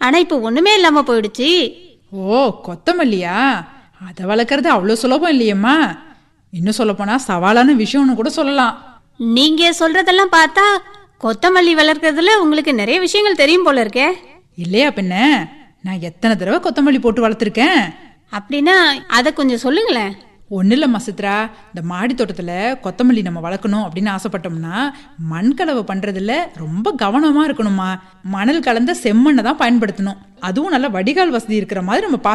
ஆனா இப்ப ஒண்ணுமே இல்லாம போயிடுச்சு ஓ கொத்தமல்லியா அதை வளர்க்குறது அவ்வளோ சுலபம் இல்லையம்மா இன்னும் சொல்லப்போனால் சவாலான விஷயம்னு கூட சொல்லலாம் நீங்க சொல்றதெல்லாம் பார்த்தா கொத்தமல்லி வளர்க்கறதுல உங்களுக்கு நிறைய விஷயங்கள் தெரியும் போல இருக்கே இல்லையா பின்ன நான் எத்தனை தடவை கொத்தமல்லி போட்டு வளர்த்துருக்கேன் அப்படின்னா அதை கொஞ்சம் சொல்லுங்களேன் ஒன்றும் இல்லைம்மா சித்ரா இந்த மாடி தோட்டத்தில் கொத்தமல்லி நம்ம வளர்க்கணும் அப்படின்னு ஆசைப்பட்டோம்னா மண் கலவை பண்ணுறதுல ரொம்ப கவனமாக இருக்கணுமா மணல் கலந்த செம்மண்ணை தான் பயன்படுத்தணும் அதுவும் நல்ல வடிகால் வசதி இருக்கிற மாதிரி நம்ம